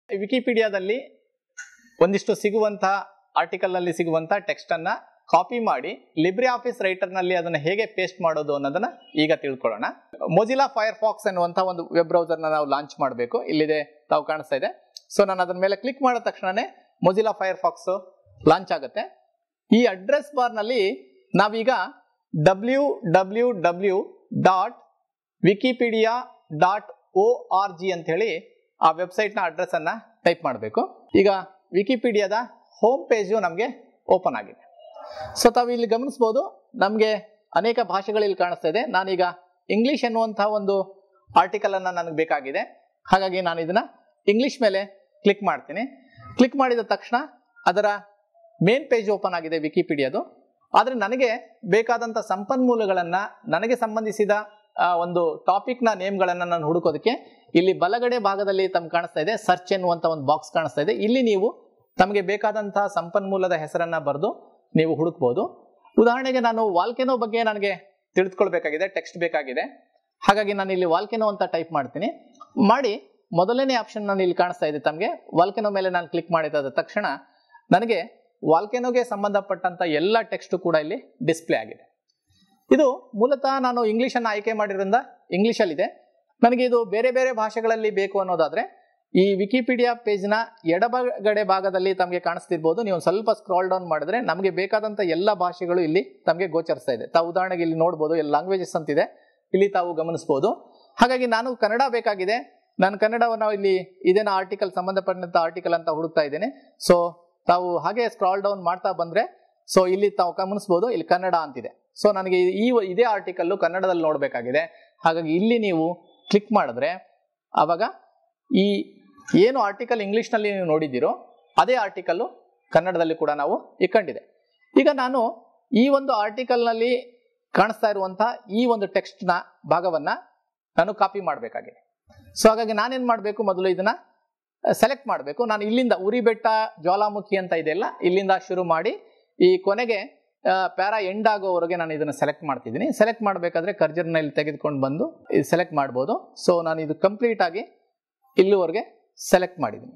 ವಿಕಿಪೀಡಿಯಾದಲ್ಲಿ ಒಂದಿಷ್ಟು ಸಿಗುವಂತಹ ಆರ್ಟಿಕಲ್ ನಲ್ಲಿ ಸಿಗುವಂತಹ ಟೆಕ್ಸ್ಟ್ ಅನ್ನ ಕಾಪಿ ಮಾಡಿ ಲಿಬ್ರೆ ಆಫೀಸ್ ರೈಟರ್ ನಲ್ಲಿ ಅದನ್ನ ಹೇಗೆ ಪೇಸ್ಟ್ ಮಾಡೋದು ಅನ್ನೋದನ್ನ ಈಗ ತಿಳ್ಕೊಳ್ಳೋಣ ಮೊಜಿಲಾ ಫೈರ್ ಫಾಕ್ಸ್ ಅನ್ನುವಂತ ಒಂದು ವೆಬ್ ಬ್ರೌಸರ್ ನಾವು ಲಾಂಚ್ ಮಾಡಬೇಕು ಇಲ್ಲಿದೆ ತಾವು ಕಾಣಿಸ್ತಾ ಇದೆ ಸೊ ನಾನು ಅದರ ಮೇಲೆ ಕ್ಲಿಕ್ ಮಾಡಿದ ತಕ್ಷಣನೇ ಮೊಜಿಲಾ ಫೈರ್ ಫಾಕ್ಸ್ ಲಾಂಚ್ ಆಗುತ್ತೆ ಈ ಅಡ್ರೆಸ್ ಬಾರ್ ನಲ್ಲಿ ನಾವೀಗ W W W dot Wikipedia dot O R G ಅಂತ ಹೇಳಿ ಆ ವೆಬ್ಸೈಟ್ನ ಅಡ್ರೆಸ್ ಅನ್ನ ಟೈಪ್ ಮಾಡಬೇಕು ಈಗ ವಿಕಿಪೀಡಿಯಾದ ಹೋಮ್ ಪೇಜು ನಮಗೆ ಓಪನ್ ಆಗಿದೆ ಸೊ ತಾವು ಇಲ್ಲಿ ಗಮನಿಸ್ಬೋದು ನಮಗೆ ಅನೇಕ ಭಾಷೆಗಳು ಇಲ್ಲಿ ಕಾಣಿಸ್ತಾ ಇದೆ ನಾನೀಗ ಇಂಗ್ಲಿಷ್ ಎನ್ನುವಂತಹ ಒಂದು ಆರ್ಟಿಕಲ್ ಅನ್ನ ನನಗೆ ಬೇಕಾಗಿದೆ ಹಾಗಾಗಿ ನಾನು ಇದನ್ನ ಇಂಗ್ಲಿಷ್ ಮೇಲೆ ಕ್ಲಿಕ್ ಮಾಡ್ತೀನಿ ಕ್ಲಿಕ್ ಮಾಡಿದ ತಕ್ಷಣ ಅದರ ಮೇನ್ ಪೇಜ್ ಓಪನ್ ಆಗಿದೆ ವಿಕಿಪೀಡಿಯಾದು ಆದರೆ ನನಗೆ ಬೇಕಾದಂಥ ಸಂಪನ್ಮೂಲಗಳನ್ನ ನನಗೆ ಸಂಬಂಧಿಸಿದ ಆ, ಒಂದು ಟಾಪಿಕ್ನ ನೇಮ್ಗಳನ್ನು ನಾನು ಹುಡುಕೋದಕ್ಕೆ ಇಲ್ಲಿ ಬಲಗಡೆ ಭಾಗದಲ್ಲಿ ತಮ್ಗೆ ಕಾಣಿಸ್ತಾ ಇದೆ ಸರ್ಚ್ ಎನ್ನುವಂಥ ಒಂದು ಬಾಕ್ಸ್ ಕಾಣಿಸ್ತಾ ಇದೆ ಇಲ್ಲಿ ನೀವು ತಮಗೆ ಬೇಕಾದಂತಹ ಸಂಪನ್ಮೂಲದ ಹೆಸರನ್ನ ಬರೆದು ನೀವು ಹುಡುಕ್ಬೋದು ಉದಾಹರಣೆಗೆ ನಾನು ವಾಲ್ಕೆನೋ ಬಗ್ಗೆ ನನಗೆ ತಿಳಿದುಕೊಳ್ಬೇಕಾಗಿದೆ ಟೆಕ್ಸ್ಟ್ ಬೇಕಾಗಿದೆ ಹಾಗಾಗಿ ನಾನು ಇಲ್ಲಿ ವಾಲ್ಕೆನೋ ಅಂತ ಟೈಪ್ ಮಾಡ್ತೀನಿ ಮಾಡಿ ಮೊದಲನೇ ಆಪ್ಷನ್ ನಾನು ಇಲ್ಲಿ ಕಾಣಿಸ್ತಾ ಇದೆ ತಮಗೆ ವಾಲ್ಕೆನೋ ಮೇಲೆ ನಾನು ಕ್ಲಿಕ್ ಮಾಡಿದ ತಕ್ಷಣ ನನಗೆ ವಾಲ್ಕೆನೋಗೆ ಸಂಬಂಧಪಟ್ಟಂತ ಎಲ್ಲ ಟೆಕ್ಸ್ಟ್ ಕೂಡ ಇಲ್ಲಿ ಡಿಸ್ಪ್ಲೇ ಆಗಿದೆ ಇದು ಮೂಲತಃ ನಾನು ಇಂಗ್ಲಿಷನ್ನು ಆಯ್ಕೆ ಮಾಡಿರೋದ್ರಿಂದ ಇಂಗ್ಲಿಷಲ್ಲಿದೆ ನನಗೆ ಇದು ಬೇರೆ ಬೇರೆ ಭಾಷೆಗಳಲ್ಲಿ ಬೇಕು ಅನ್ನೋದಾದ್ರೆ ಈ ವಿಕಿಪೀಡಿಯಾ ಪೇಜ್ನ ಎಡಬಗಡೆ ಭಾಗದಲ್ಲಿ ತಮಗೆ ಕಾಣಿಸ್ತಿರ್ಬೋದು ನೀವು ಒಂದ್ ಸ್ವಲ್ಪ ಸ್ಕ್ರಾಲ್ ಡೌನ್ ಮಾಡಿದ್ರೆ ನಮಗೆ ಬೇಕಾದಂತ ಎಲ್ಲ ಭಾಷೆಗಳು ಇಲ್ಲಿ ತಮಗೆ ಗೋಚರಿಸ್ತಾ ಇದೆ ತಾವು ಉದಾಹರಣೆಗೆ ಇಲ್ಲಿ ನೋಡ್ಬೋದು ಎಲ್ಲ ಲ್ಯಾಂಗ್ವೇಜಸ್ ಅಂತಿದೆ ಇಲ್ಲಿ ತಾವು ಗಮನಿಸ್ಬೋದು ಹಾಗಾಗಿ ನಾನು ಕನ್ನಡ ಬೇಕಾಗಿದೆ ನಾನು ಕನ್ನಡವನ್ನು ಇಲ್ಲಿ ಇದೇನ ಆರ್ಟಿಕಲ್ ಸಂಬಂಧಪಟ್ಟಂತ ಆರ್ಟಿಕಲ್ ಅಂತ ಹುಡುಕ್ತಾ ಇದ್ದೇನೆ ಸೊ ತಾವು ಹಾಗೆ ಸ್ಕ್ರಾಲ್ ಡೌನ್ ಮಾಡ್ತಾ ಬಂದ್ರೆ ಸೊ ಇಲ್ಲಿ ತಾವು ಗಮನಿಸ್ಬೋದು ಇಲ್ಲಿ ಕನ್ನಡ ಅಂತಿದೆ ಸೊ ನನಗೆ ಈ ಇದೇ ಆರ್ಟಿಕಲ್ಲು ಕನ್ನಡದಲ್ಲಿ ನೋಡಬೇಕಾಗಿದೆ ಹಾಗಾಗಿ ಇಲ್ಲಿ ನೀವು ಕ್ಲಿಕ್ ಮಾಡಿದ್ರೆ ಆವಾಗ ಈ ಏನು ಆರ್ಟಿಕಲ್ ಇಂಗ್ಲಿಷ್ನಲ್ಲಿ ನೀವು ನೋಡಿದ್ದೀರೋ ಅದೇ ಆರ್ಟಿಕಲ್ಲು ಕನ್ನಡದಲ್ಲಿ ಕೂಡ ನಾವು ಇಕ್ಕಂಡಿದೆ ಈಗ ನಾನು ಈ ಒಂದು ಆರ್ಟಿಕಲ್ನಲ್ಲಿ ಕಾಣಿಸ್ತಾ ಇರುವಂತಹ ಈ ಒಂದು ಟೆಕ್ಸ್ಟ್ನ ಭಾಗವನ್ನ ನಾನು ಕಾಪಿ ಮಾಡಬೇಕಾಗಿದೆ ಸೊ ಹಾಗಾಗಿ ನಾನೇನು ಮಾಡಬೇಕು ಮೊದಲು ಇದನ್ನ ಸೆಲೆಕ್ಟ್ ಮಾಡಬೇಕು ನಾನು ಇಲ್ಲಿಂದ ಉರಿ ಬೆಟ್ಟ ಜ್ವಾಲಾಮುಖಿ ಅಂತ ಇದೆಯಲ್ಲ ಇಲ್ಲಿಂದ ಶುರು ಮಾಡಿ ಈ ಕೊನೆಗೆ ಪ್ಯಾರಾ ಎಂಡ್ ಆಗೋವರೆಗೆ ನಾನು ಇದನ್ನು ಸೆಲೆಕ್ಟ್ ಮಾಡ್ತಿದ್ದೀನಿ ಸೆಲೆಕ್ಟ್ ಮಾಡಬೇಕಾದ್ರೆ ಕರ್ಜರ್ನ ಇಲ್ಲಿ ತೆಗೆದುಕೊಂಡು ಬಂದು ಇದು ಸೆಲೆಕ್ಟ್ ಮಾಡ್ಬೋದು ಸೊ ನಾನು ಇದು ಕಂಪ್ಲೀಟ್ ಆಗಿ ಇಲ್ಲಿವರೆಗೆ ಸೆಲೆಕ್ಟ್ ಮಾಡಿದ್ದೀನಿ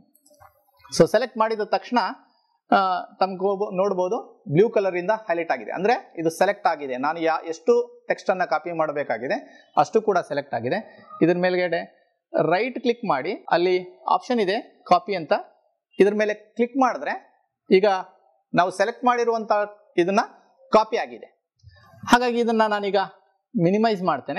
ಸೊ ಸೆಲೆಕ್ಟ್ ಮಾಡಿದ ತಕ್ಷಣ ತಮ್ಗೆ ನೋಡ್ಬೋದು ಬ್ಲೂ ಕಲರ್ ಇಂದ ಹೈಲೈಟ್ ಆಗಿದೆ ಅಂದ್ರೆ ಇದು ಸೆಲೆಕ್ಟ್ ಆಗಿದೆ ನಾನು ಯಾ ಎಷ್ಟು ಟೆಕ್ಸ್ಟ್ ಅನ್ನ ಕಾಪಿ ಮಾಡಬೇಕಾಗಿದೆ ಅಷ್ಟು ಕೂಡ ಸೆಲೆಕ್ಟ್ ಆಗಿದೆ ಇದ್ರ ಮೇಲ್ಗಡೆ ರೈಟ್ ಕ್ಲಿಕ್ ಮಾಡಿ ಅಲ್ಲಿ ಆಪ್ಷನ್ ಇದೆ ಕಾಪಿ ಅಂತ ಇದ್ರ ಮೇಲೆ ಕ್ಲಿಕ್ ಮಾಡಿದ್ರೆ ಈಗ ನಾವು ಸೆಲೆಕ್ಟ್ ಮಾಡಿರುವಂತ ಇದನ್ನ ಕಾಪಿ ಆಗಿದೆ ಹಾಗಾಗಿ ಇದನ್ನ ನಾನೀಗ ಮಿನಿಮೈಸ್ ಮಾಡ್ತೇನೆ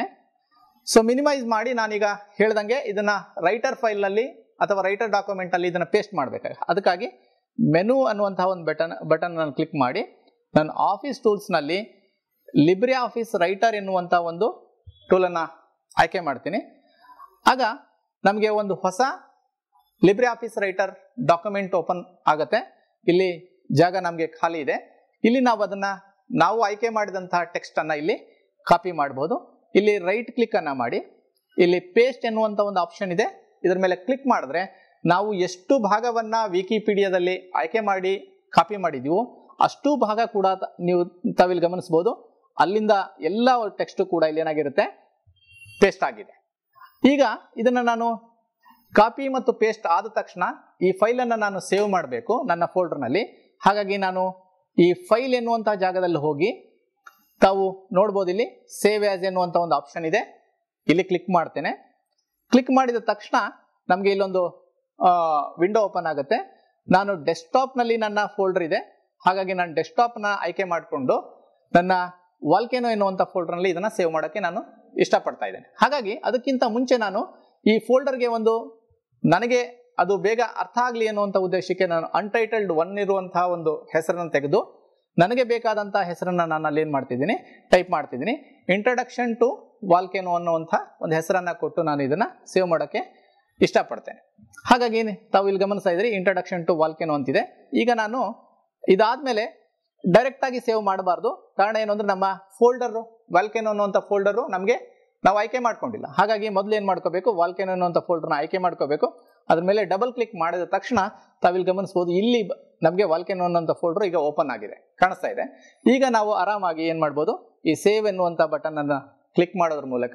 ಸೊ ಮಿನಿಮೈಸ್ ಮಾಡಿ ನಾನೀಗ ಹೇಳ್ದಂಗೆ ಇದನ್ನ ರೈಟರ್ ಫೈಲ್ನಲ್ಲಿ ಅಥವಾ ರೈಟರ್ ಡಾಕ್ಯುಮೆಂಟ್ ಅಲ್ಲಿ ಇದನ್ನ ಪೇಸ್ಟ್ ಮಾಡಬೇಕಾಗ ಅದಕ್ಕಾಗಿ ಮೆನು ಅನ್ನುವಂತಹ ಒಂದು ಬಟನ್ ಬಟನ್ ನಾನು ಕ್ಲಿಕ್ ಮಾಡಿ ನಾನು ಆಫೀಸ್ ಟೂಲ್ಸ್ನಲ್ಲಿ ಲಿಬ್ರೆ ಆಫೀಸ್ ರೈಟರ್ ಎನ್ನುವಂಥ ಒಂದು ಟೂಲನ್ನು ಆಯ್ಕೆ ಮಾಡ್ತೀನಿ ಆಗ ನಮಗೆ ಒಂದು ಹೊಸ Libre Office Writer document open ಆಗುತ್ತೆ ಇಲ್ಲಿ ಜಾಗ ನಮಗೆ ಖಾಲಿ ಇದೆ ಇಲ್ಲಿ ನಾವು ಅದನ್ನ ನಾವು ಆಯ್ಕೆ ಮಾಡಿದಂತಹ ಟೆಕ್ಸ್ಟ್ ಅನ್ನ ಇಲ್ಲಿ ಕಾಪಿ ಮಾಡ್ಬೋದು ಇಲ್ಲಿ ರೈಟ್ ಕ್ಲಿಕ್ ಅನ್ನ ಮಾಡಿ ಇಲ್ಲಿ ಪೇಸ್ಟ್ ಎನ್ನುವಂತ ಒಂದು ಆಪ್ಷನ್ ಇದೆ ಇದರ ಮೇಲೆ ಕ್ಲಿಕ್ ಮಾಡಿದ್ರೆ ನಾವು ಎಷ್ಟು ಭಾಗವನ್ನ ವಿಕಿಪೀಡಿಯಾದಲ್ಲಿ ಆಯ್ಕೆ ಮಾಡಿ ಕಾಪಿ ಮಾಡಿದೀವೋ ಅಷ್ಟು ಭಾಗ ಕೂಡ ತ- ನೀವು ತಾವಿಲ್ಲಿ ಗಮನಿಸ್ಬೋದು ಅಲ್ಲಿಂದ ಎಲ್ಲ ಟೆಕ್ಸ್ಟ್ ಕೂಡ ಇಲ್ಲಿ ಏನಾಗಿರುತ್ತೆ ಪೇಸ್ಟ್ ಆಗಿದೆ ಈಗ ಇದನ್ನ ನಾನು ಕಾಪಿ ಮತ್ತು ಪೇಸ್ಟ್ ಆದ ತಕ್ಷಣ ಈ ಫೈಲನ್ನು ನಾನು ಸೇವ್ ಮಾಡಬೇಕು ನನ್ನ ಫೋಲ್ಡರ್ನಲ್ಲಿ ಹಾಗಾಗಿ ನಾನು ಈ ಫೈಲ್ ಎನ್ನುವಂಥ ಜಾಗದಲ್ಲಿ ಹೋಗಿ ತಾವು ನೋಡ್ಬೋದು ಇಲ್ಲಿ ಸೇವ್ ಆಸ್ ಎನ್ನುವಂಥ ಒಂದು ಆಪ್ಷನ್ ಇದೆ ಇಲ್ಲಿ ಕ್ಲಿಕ್ ಮಾಡ್ತೇನೆ ಕ್ಲಿಕ್ ಮಾಡಿದ ತಕ್ಷಣ ನಮಗೆ ಇಲ್ಲೊಂದು ವಿಂಡೋ ಓಪನ್ ಆಗುತ್ತೆ ನಾನು ಡೆಸ್ಕ್ಟಾಪ್ನಲ್ಲಿ ನನ್ನ ಫೋಲ್ಡರ್ ಇದೆ ಹಾಗಾಗಿ ನಾನು ಡೆಸ್ಕ್ಟಾಪ್ನ ಆಯ್ಕೆ ಮಾಡಿಕೊಂಡು ನನ್ನ ವಾಲ್ಕೆನೋ ಎನ್ನುವಂಥ ಫೋಲ್ಡರ್ನಲ್ಲಿ ಇದನ್ನು ಸೇವ್ ಮಾಡೋಕ್ಕೆ ನಾನು ಇಷ್ಟಪಡ್ತಾ ಇದ್ದೇನೆ ಹಾಗಾಗಿ ಅದಕ್ಕಿಂತ ಮುಂಚೆ ನಾನು ಈ ಫೋಲ್ಡರ್ಗೆ ಒಂದು ನನಗೆ ಅದು ಬೇಗ ಅರ್ಥ ಆಗಲಿ ಅನ್ನುವಂಥ ಉದ್ದೇಶಕ್ಕೆ ನಾನು ಅನ್ಟೈಟಲ್ಡ್ ಒನ್ ಇರುವಂತಹ ಒಂದು ಹೆಸರನ್ನು ತೆಗೆದು ನನಗೆ ಬೇಕಾದಂತಹ ಹೆಸರನ್ನ ನಾನು ಅಲ್ಲಿ ಏನು ಮಾಡ್ತಿದ್ದೀನಿ ಟೈಪ್ ಮಾಡ್ತಿದ್ದೀನಿ ಇಂಟ್ರಡಕ್ಷನ್ ಟು ವಾಲ್ಕೆನೋ ಅನ್ನುವಂಥ ಒಂದು ಹೆಸರನ್ನ ಕೊಟ್ಟು ನಾನು ಇದನ್ನ ಸೇವ್ ಮಾಡೋಕ್ಕೆ ಇಷ್ಟಪಡ್ತೇನೆ ಹಾಗಾಗಿ ತಾವು ಇಲ್ಲಿ ಗಮನಿಸ್ತಾ ಇದ್ರಿ ಇಂಟ್ರಡಕ್ಷನ್ ಟು ವಾಲ್ಕೆನೋ ಅಂತಿದೆ ಈಗ ನಾನು ಇದಾದ್ಮೇಲೆ ಡೈರೆಕ್ಟ್ ಆಗಿ ಸೇವ್ ಮಾಡಬಾರ್ದು ಕಾರಣ ಏನು ಅಂದ್ರೆ ನಮ್ಮ ಫೋಲ್ಡರ್ ವಾಲ್ಕೆನೋ ಅನ್ನುವಂಥ ಫೋಲ್ಡರು ನಮಗೆ ನಾವು ಆಯ್ಕೆ ಮಾಡ್ಕೊಂಡಿಲ್ಲ ಹಾಗಾಗಿ ಮೊದಲು ಏನು ಮಾಡ್ಕೋಬೇಕು ವಾಲ್ಕೆನೋ ಅನ್ನುವಂಥ ಫೋಲ್ಡರ್ನ ಆಯ್ಕೆ ಮಾಡ್ಕೋಬೇಕು ಅದ್ರ ಮೇಲೆ ಡಬಲ್ ಕ್ಲಿಕ್ ಮಾಡಿದ ತಕ್ಷಣ ತಾವಿಲ್ಲಿ ಗಮನಿಸ್ಬೋದು ಇಲ್ಲಿ ನಮಗೆ ವಾಲ್ಕೆನೋ ಅನ್ನುವಂಥ ಫೋಲ್ಡರ್ ಈಗ ಓಪನ್ ಆಗಿದೆ ಕಾಣಿಸ್ತಾ ಇದೆ ಈಗ ನಾವು ಆರಾಮಾಗಿ ಏನು ಮಾಡ್ಬೋದು ಈ ಸೇವ್ ಎನ್ನುವಂಥ ಬಟನ್ ಅನ್ನ ಕ್ಲಿಕ್ ಮಾಡೋದ್ರ ಮೂಲಕ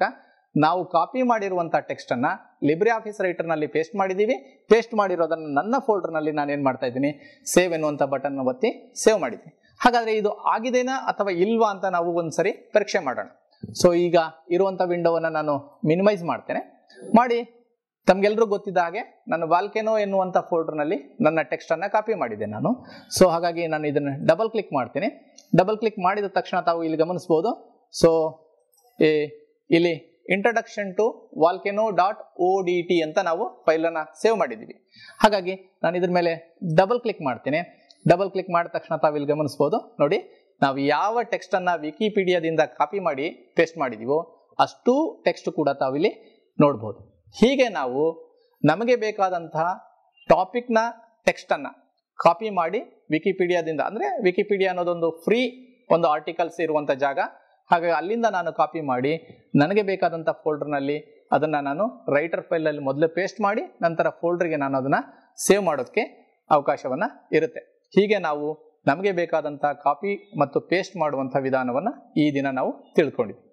ನಾವು ಕಾಪಿ ಮಾಡಿರುವಂಥ ಟೆಕ್ಸ್ಟನ್ನು ಲಿಬ್ರೆ ಆಫೀಸ್ ರೈಟರ್ನಲ್ಲಿ ಪೇಸ್ಟ್ ಮಾಡಿದ್ದೀವಿ ಪೇಸ್ಟ್ ಮಾಡಿರೋದನ್ನು ನನ್ನ ಫೋಲ್ಡರ್ನಲ್ಲಿ ನಾನು ಏನು ಮಾಡ್ತಾ ಇದ್ದೀನಿ ಸೇವ್ ಎನ್ನುವಂಥ ಬಟನ್ ಒತ್ತಿ ಸೇವ್ ಮಾಡಿದ್ದೀನಿ ಹಾಗಾದರೆ ಇದು ಆಗಿದೆನಾ ಅಥವಾ ಇಲ್ವಾ ಅಂತ ನಾವು ಒಂದ್ಸರಿ ಪರೀಕ್ಷೆ ಮಾಡೋಣ ಸೊ ಈಗ ಇರುವಂಥ ವಿಂಡೋವನ್ನು ನಾನು ಮಿನಿಮೈಸ್ ಮಾಡ್ತೇನೆ ಮಾಡಿ ತಮ್ಗೆಲ್ರಿಗೂ ಗೊತ್ತಿದ್ದ ಹಾಗೆ ನಾನು ವಾಲ್ಕೆನೋ ಎನ್ನುವಂಥ ಫೋಲ್ಡರ್ನಲ್ಲಿ ನನ್ನ ಟೆಕ್ಸ್ಟನ್ನು ಕಾಪಿ ಮಾಡಿದ್ದೆ ನಾನು ಸೊ ಹಾಗಾಗಿ ನಾನು ಇದನ್ನು ಡಬಲ್ ಕ್ಲಿಕ್ ಮಾಡ್ತೀನಿ ಡಬಲ್ ಕ್ಲಿಕ್ ಮಾಡಿದ ತಕ್ಷಣ ತಾವು ಇಲ್ಲಿ ಗಮನಿಸ್ಬೋದು ಸೊ ಇಲ್ಲಿ introduction to volcano dot O D T ಅಂತ ನಾವು ಫೈಲನ್ನು ಸೇವ್ ಮಾಡಿದ್ದೀವಿ ಹಾಗಾಗಿ ನಾನು ಇದ್ರ ಮೇಲೆ ಡಬಲ್ ಕ್ಲಿಕ್ ಮಾಡ್ತೀನಿ ಡಬಲ್ ಕ್ಲಿಕ್ ಮಾಡಿದ ತಕ್ಷಣ ತಾವು ಇಲ್ಲಿ ಗಮನಿಸ್ಬೋದು ನೋಡಿ ನಾವು ಯಾವ ಟೆಕ್ಸ್ಟನ್ನು ವಿಕಿಪೀಡಿಯಾದಿಂದ ಕಾಪಿ ಮಾಡಿ ಪೇಸ್ಟ್ ಮಾಡಿದ್ದೀವೋ ಅಷ್ಟು ಟೆಕ್ಸ್ಟ್ ಕೂಡ ತಾವಿಲ್ಲಿ ನೋಡ್ಬೋದು ಹೀಗೆ ನಾವು ನಮಗೆ ಬೇಕಾದಂತಹ ಟಾಪಿಕ್ನ ಟೆಕ್ಸ್ಟನ್ನು ಕಾಪಿ ಮಾಡಿ ವಿಕಿಪೀಡಿಯಾದಿಂದ ಅಂದರೆ ವಿಕಿಪೀಡಿಯಾ ಅನ್ನೋದೊಂದು ಫ್ರೀ ಒಂದು ಆರ್ಟಿಕಲ್ಸ್ ಇರುವಂಥ ಜಾಗ ಹಾಗಾಗಿ ಅಲ್ಲಿಂದ ನಾನು ಕಾಪಿ ಮಾಡಿ ನನಗೆ ಬೇಕಾದಂಥ ಫೋಲ್ಡರ್ನಲ್ಲಿ ಅದನ್ನು ನಾನು ರೈಟರ್ ಫೈಲಲ್ಲಿ ಮೊದಲು ಪೇಸ್ಟ್ ಮಾಡಿ ನಂತರ ಫೋಲ್ಡರ್ಗೆ ನಾನು ಅದನ್ನು ಸೇವ್ ಮಾಡೋದಕ್ಕೆ ಅವಕಾಶವನ್ನು ಇರುತ್ತೆ ಹೀಗೆ ನಾವು ನಮಗೆ ಬೇಕಾದಂಥ ಕಾಪಿ ಮತ್ತು ಪೇಸ್ಟ್ ಮಾಡುವಂಥ ವಿಧಾನವನ್ನು ಈ ದಿನ ನಾವು ತಿಳ್ಕೊಂಡಿದ್ವಿ